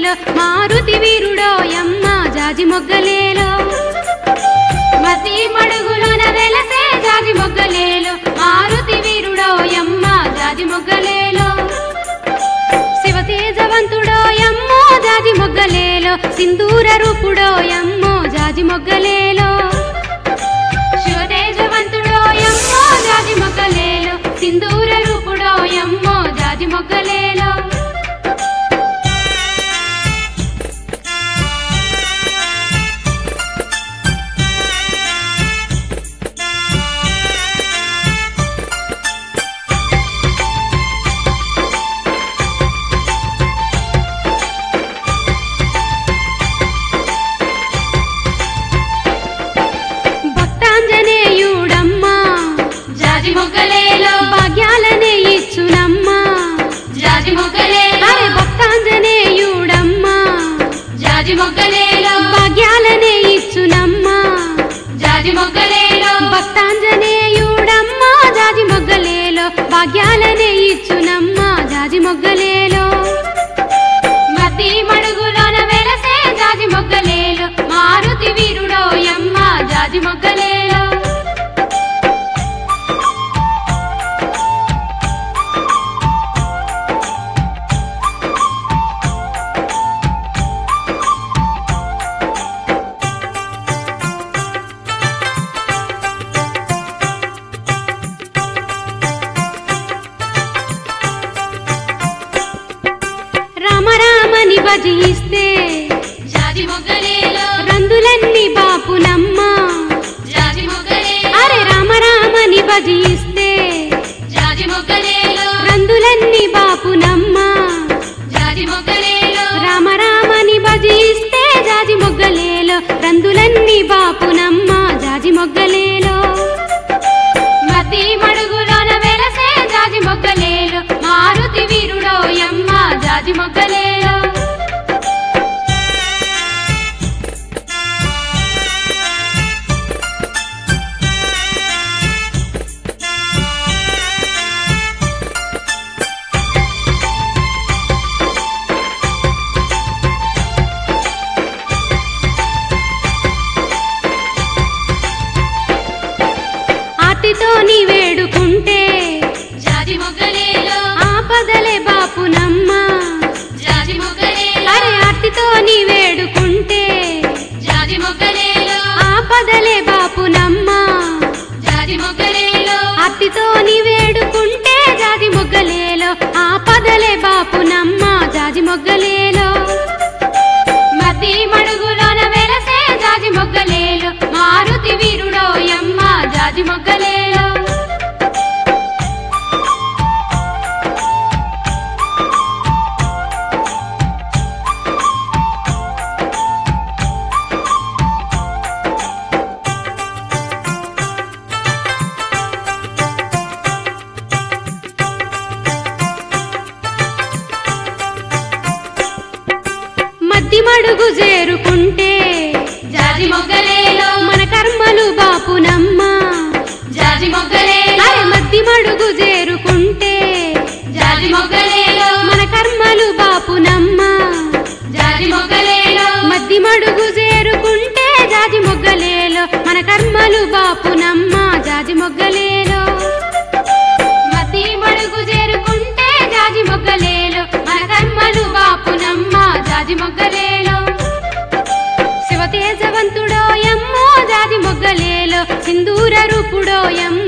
మొగ్గలేలో మారుతి వీరుడోయమ్మ జాజి మొగ్గలేలో మతి మడుగులోన వెలసే జాజి మొగ్గలేలో మారుతి వీరుడోయమ్మ జాజి మొగ్గలేలో శివతేజవంతుడోయమ్మో జాజి మొగ్గలేలో సింధూర రూపుడోయమ్మో జాజి మొగ్గలేలో శివతేజవంతుడోయమ్మో జాజి మొగ్గలేలో సింధూర రూపుడోయమ్మో జాజి మొగ్గలేలో భక్తాంజనేయుడమ్మా జాజి మొగ్గలేలో భాగ్యాలనే ఇచ్చునమ్మా జాజి మొగ్గలేలో అరే భక్తాంజనేయుడమ్మా జాజి మొగ్గలేలో భాగ్యాలనే ఇచ్చునమ్మా జాజి మొగ్గలేలో భక్తాంజనేయుడమ్మా జాజి మొగ్గలేలో భాగ్యాలనే ఇచ్చునమ్మా జాజి మొగ్గలేలో మతి మడుగులోన వెలసే జాజి మొగ్గలేలో మారుతి వీరుడోయమ్మ జాజి మొగ్గలేలో రామ రామని భజిస్తే జాజి మొగ్గలేలో రందులన్నీ బాపునమ్మ జాజి మొగ్గలేలో అరే రామ రామని భజిస్తే జాజి మొగ్గలేలో రందులన్నీ బాపునమ్మ జాజి మొగ్గలేలో రామ రామని భజిస్తే జాజి మొగ్గలేలో రందులన్నీ బాపునమ్మ జాజి మొగ్గలేలో మతి మడుగులోన వెలసే జాజి మొగ్గలేలో మారుతి వీరుడోయమ్మ జాజి మొగ్గలేలో ఆటితో నీ వేడుకుంటే జాజి మొగ్గలేలో ఆపదలే బాపునమ్మ జాజి మొగ్గలేలో అరే ఆటితో నీ వేడుకుంటే జాజి మొగ్గలేలో ఆపదలే బాపునమ్మ జాజి మొగ్గలేలో అట్టితో నీ వేడుకుంటే జాజి మొగ్గలేలో ఆపదలే బాపునమ్మ జాజి మొగ్గలేలో మతి మడుగులోన వెలసే జాజి మొగ్గలేలో మారుతి వీరుడోయమ్మ జాజి మొగ్గలేలో మద్ది మడుగు చేరుకుంటే జాజి మొగ్గలేలో మన కర్మలు బాపునమ్మ జాజి మొగ్గలేలో అరే మద్ది మడుగు చేరుకుంటే జాజి మొగ్గలేలో మన కర్మలు బాపునమ్మ జాజి మొగ్గలేలో మద్ది మడుగు చేరుకుంటే జాజి మొగ్గలేలో మన కర్మలు బాపునమ్మ జాజి మొగ్గలేలో మద్ది మడుగు చేరుకుంటే జాజి మొగ్గలేలో మన కర్మలు బాపునమ్మ జాజి మొగ్గలేలో శివతేజవంతుడో ఎమ్మో జాజి మొగ్గలేలో సింధూర రూపుడో ఎమ్మో